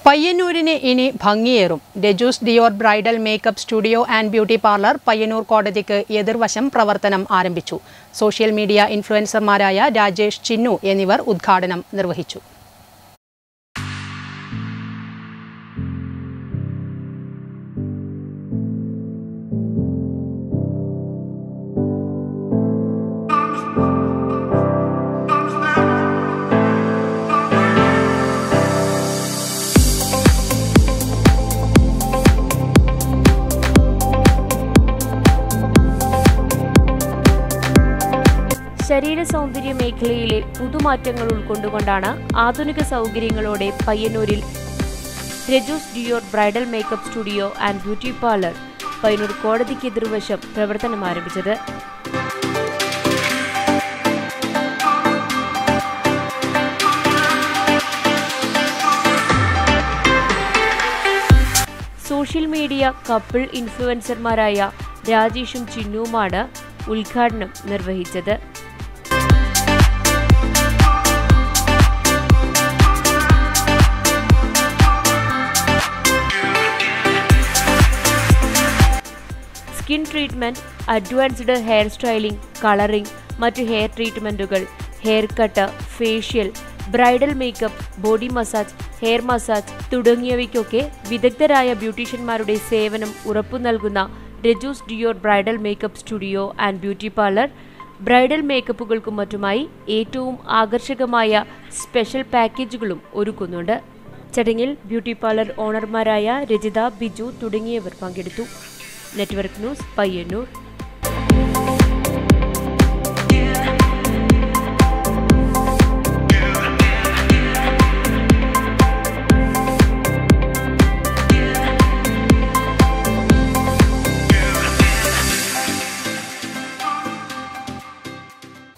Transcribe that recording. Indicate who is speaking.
Speaker 1: പയ്യന്നൂരിന് ഇനി ഭംഗിയേറും Raju's Dior bridal makeup studio and beauty parlour Payyanur കോടതിക്ക് എതിർവശം പ്രവർത്തനം ആരംഭിച്ചു സോഷ്യൽ മീഡിയ ഇൻഫ്ലുവൻസർമാരായ രാജേഷ് ചിന്നു എന്നിവർ ഉദ്ഘാടനം നിർവഹിച്ചു
Speaker 2: ശരീര സൗന്ദര്യ മേഖലയിലെ പുതുമാറ്റങ്ങൾ ഉൾക്കൊണ്ടുകൊണ്ടാണ് ആധുനിക സൗകര്യങ്ങളോടെ പയ്യന്നൂരിൽ Raju's Dior bridal makeup studio and beauty parlour Payyanur കോടതിക്ക് എതിർവശം പ്രവർത്തനം ആരംഭിച്ചത് സോഷ്യൽ മീഡിയ കപ്പിൾ ഇൻഫ്ലുവൻസർമാരായ രാജേഷും ചിന്നുവുമാണ് ഉദ്ഘാടനം നിർവഹിച്ചത് skin treatment advanced hair styling colouring മറ്റ് ഹെയർ ട്രീറ്റ്മെന്റുകൾ hair cut facial bridal makeup body massage hair massage തുടങ്ങിയവയ്ക്കൊക്കെ വിദഗ്ധരായ ബ്യൂട്ടീഷ്യന്മാരുടെ സേവനം ഉറപ്പു നൽകുന്ന Raju's Dior bridal makeup studio and beauty parlour bridal മേക്കപ്പുകൾക്കും മറ്റുമായി ഏറ്റവും ആകർഷകമായ സ്പെഷ്യൽ പാക്കേജുകളും ഒരുക്കുന്നുണ്ട് ചടങ്ങിൽ ബ്യൂട്ടി പാർലർ ഓണർമാരായ രജിത ബിജു തുടങ്ങിയവർ പങ്കെടുത്തു നെറ്റ്വർക്ക് ന്യൂസ് പയ്യന്നൂർ